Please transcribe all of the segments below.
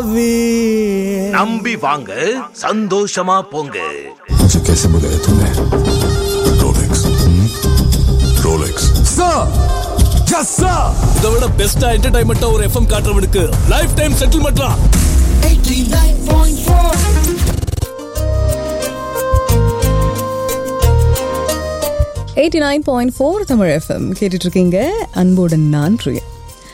நம்பி வாங்க சந்தோஷமா போங்க मुझे कैसे बुलाया तूने रोलेक्स रोलेक्स இதை விட பெஸ்டா என்டர்டைன்மெண்டா ஒரு எஃப்எம் காட்டுறவனுக்கு லைஃப் டைம் செட்டில்மெண்ட்லாம் 89.4 eighty nine point four Tamil FM கேட்டுட்டு இருக்கீங்க அன்புடன் நான் பிரியா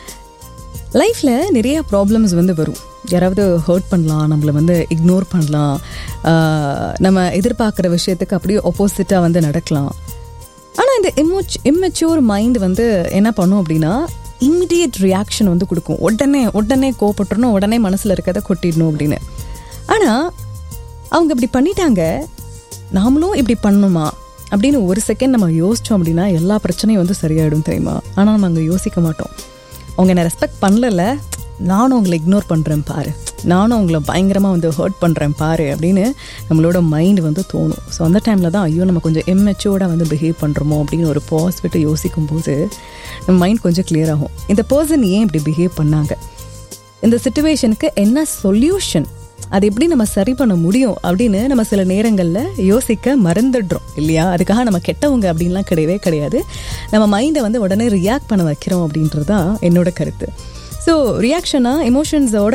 லைஃப்பில் நிறைய ப்ராப்ளம்ஸ் வந்து வரும் யாராவது ஹர்ட் பண்ணலாம் நம்மளை வந்து இக்னோர் பண்ணலாம் ஆஹ் நம்ம எதிர்பார்க்குற விஷயத்துக்கு அப்படியே ஆப்போசிட்டாக வந்து நடக்கலாம் ஆனால் இந்த இம்மோச் இம்மெச்சூர் மைண்ட் வந்து என்ன பண்ணும் அப்படின்னா இம்மிடியட் ரியாக்ஷன் வந்து கொடுக்கும் உடனே உடனே கோபப்பட்டுறணும் உடனே மனசில் இருக்கிறத கொட்டிடணும் அப்படின்னு ஆனால் அவங்க இப்படி பண்ணிட்டாங்க நாமளும் இப்படி பண்ணணுமா அப்படின்னு ஒரு செகண்ட் நம்ம யோசிச்சோம் அப்படின்னா எல்லா பிரச்சனையும் வந்து சரியாயிடும் தெரியுமா ஆனால் நம்ம அங்கே யோசிக்க மாட்டோம் அவங்க என்னை ரெஸ்பெக்ட் பண்ணல நானும் உங்களை இக்னோர் பண்ணுறேன் பாரு நானும் உங்களை பயங்கரமாக வந்து ஹர்ட் பண்ணுறேன் பாரு அப்படின்னு நம்மளோட மைண்ட் வந்து தோணும் ஸோ அந்த டைமில் தான் ஐயோ நம்ம கொஞ்சம் எம்மெச்சோர்டாக வந்து பிஹேவ் பண்ணுறோமோ அப்படின்னு ஒரு பாஸ் விட்டு யோசிக்கும் போது நம்ம மைண்ட் கொஞ்சம் clear ஆகும் இந்த பர்சன் ஏன் இப்படி பிஹேவ் பண்ணாங்க இந்த சுச்சுவேஷனுக்கு என்ன சொல்யூஷன் அது எப்படி நம்ம சரி பண்ண முடியும் அப்படின்னு நம்ம சில நேரங்களில் யோசிக்க மறந்துடுறோம் இல்லையா அதுக்காக நம்ம கெட்டவங்க அப்படின்லாம் கிடையவே கிடையாது நம்ம மைண்டை வந்து உடனே ரியாக்ட் பண்ண வைக்கிறோம் அப்படின்றது தான் என்னோட கருத்து ஸோ ரியாக்ஷனாக எமோஷன்ஸோட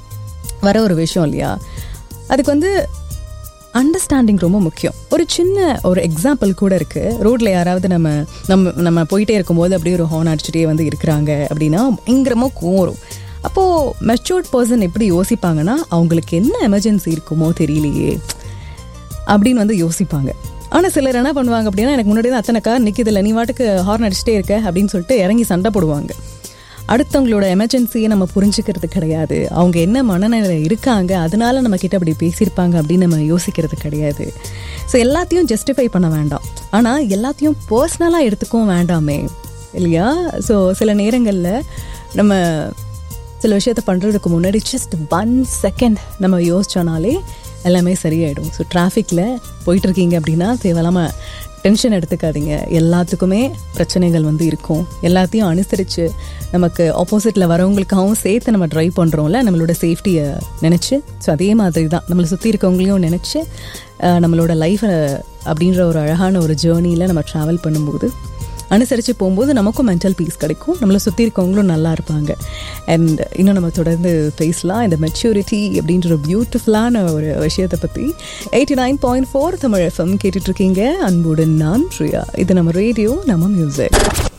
வர ஒரு விஷயம் இல்லையா அதுக்கு வந்து அண்டர்ஸ்டாண்டிங் ரொம்ப முக்கியம் ஒரு சின்ன ஒரு எக்ஸாம்பிள் கூட இருக்குது ரோட்டில் யாராவது நம்ம நம்ம நம்ம போயிட்டே இருக்கும்போது அப்படியே ஒரு ஹார்ன் அடிச்சுட்டே வந்து இருக்கிறாங்க அப்படின்னா பயங்கரமாக கோவம் வரும் அப்போது மெச்சூர்ட் பர்சன் எப்படி யோசிப்பாங்கன்னா அவங்களுக்கு என்ன எமர்ஜென்சி இருக்குமோ தெரியலையே அப்படின்னு வந்து யோசிப்பாங்க ஆனால் சிலர் என்ன பண்ணுவாங்க அப்படின்னா எனக்கு முன்னாடி தான் அத்தனை கார் நிற்கிதில்ல நீ வாட்டுக்கு ஹார்ன் அடிச்சுட்டே இருக்க அப்படின்னு சொல்லிட்டு இறங்கி சண்டை போடுவாங்க அடுத்தவங்களோட எமர்ஜென்சியை நம்ம புரிஞ்சுக்கிறது கிடையாது அவங்க என்ன மனநிலை இருக்காங்க அதனால நம்ம கிட்ட அப்படி பேசியிருப்பாங்க அப்படின்னு நம்ம யோசிக்கிறது கிடையாது ஸோ எல்லாத்தையும் ஜஸ்டிஃபை பண்ண வேண்டாம் ஆனால் எல்லாத்தையும் பர்சனலாக எடுத்துக்கவும் வேண்டாமே இல்லையா ஸோ சில நேரங்களில் நம்ம சில விஷயத்த பண்ணுறதுக்கு முன்னாடி ஜஸ்ட் ஒன் செகண்ட் நம்ம யோசிச்சோனாலே எல்லாமே சரியாயிடும் ஸோ டிராஃபிக்கில் போயிட்டுருக்கீங்க அப்படின்னா தேவையில்லாமல் டென்ஷன் எடுத்துக்காதீங்க எல்லாத்துக்குமே பிரச்சனைகள் வந்து இருக்கும் எல்லாத்தையும் அனுசரித்து நமக்கு ஆப்போசிட்டில் வரவங்களுக்காகவும் சேர்த்து நம்ம ட்ரைவ் பண்ணுறோம்ல நம்மளோட சேஃப்டியை நினச்சி ஸோ அதே மாதிரி தான் நம்மளை சுற்றி இருக்கவங்களையும் நினச்சி நம்மளோட லைஃப்பை அப்படின்ற ஒரு அழகான ஒரு ஜேர்னியில் நம்ம ட்ராவல் பண்ணும்போது அனுசரித்து போகும்போது நமக்கும் மென்டல் பீஸ் கிடைக்கும் நம்மளை சுற்றி இருக்கவங்களும் நல்லா இருப்பாங்க அண்ட் இன்னும் நம்ம தொடர்ந்து பேசலாம் இந்த மெச்சூரிட்டி அப்படின்ற ஒரு பியூட்டிஃபுல்லான ஒரு விஷயத்தை பற்றி eighty nine point four Tamil FM கேட்டுட்ருக்கீங்க அன்புடன் நான் ப்ரியா இது நம்ம ரேடியோ நம்ம மியூசிக்